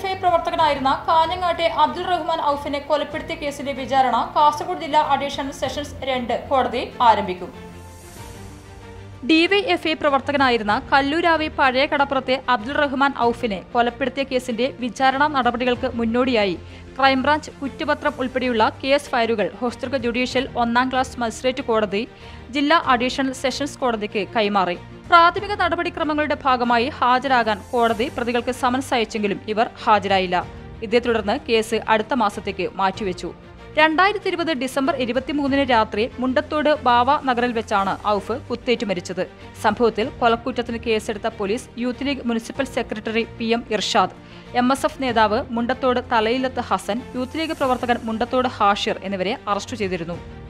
DYFI പ്രവർത്തകനായിരുന്ന കാഞ്ഞങ്ങാട്ടെ അബ്ദുൾ റഹ്മാൻ ഔഫിനെ കൊലപ്പെടുത്തിയ കേസിന്റെ വിചാരണ കാസർഗോഡ് ജില്ലാ അഡീഷണൽ സെഷൻസ് രണ്ട് കോടതി ആരംഭിക്കും ഡിവൈഎഫ്ഐ പ്രവർത്തകനായിരുന്ന കല്ലൂരാവി പഴയ കടപ്പുറത്തെ അബ്ദുൾ റഹ്മാൻ ഔഫിനെ കൊലപ്പെടുത്തിയ കേസിന്റെ വിചാരണ നടപടികൾക്ക് മുന്നോടിയായി ക്രൈംബ്രാഞ്ച് കുറ്റപത്രം ഉൾപ്പെടെയുള്ള കേസ് ഫയലുകൾ ഹോസ്റ്റർഗ ജുഡീഷ്യൽ ഒന്നാം ക്ലാസ് മജിസ്ട്രേറ്റ് കോടതി ജില്ലാ അഡീഷണൽ സെഷൻസ് കോടതിക്ക് കൈമാറി പ്രാഥമിക നടപടിക്രമങ്ങളുടെ ഭാഗമായി ഹാജരാകാൻ കോടതി പ്രതികൾക്ക് സമൻസ് അയച്ചെങ്കിലും ഇവർ ഹാജരായില്ല ഇതേ തുടർന്ന് കേസ് അടുത്ത മാസത്തേക്ക് മാറ്റിവെച്ചു രണ്ടായിരത്തി ഇരുപത് ഡിസംബർ ഇരുപത്തിമൂന്നിന് രാത്രി മുണ്ടത്തോട് ബാവ നഗറിൽ വെച്ചാണ് ഔഫ് കുത്തേറ്റു മരിച്ചത് സംഭവത്തിൽ കൊലക്കുറ്റത്തിന് കേസെടുത്ത police youth league municipal secretary P M Irshad M S F നേതാവ് മുണ്ടത്തോട് തലയിലത്ത് ഹസൻ യൂത്ത് ലീഗ് പ്രവർത്തകൻ മുണ്ടത്തോട് ഹാഷിർ എന്നിവരെ അറസ്റ്റ് ചെയ്തിരുന്നു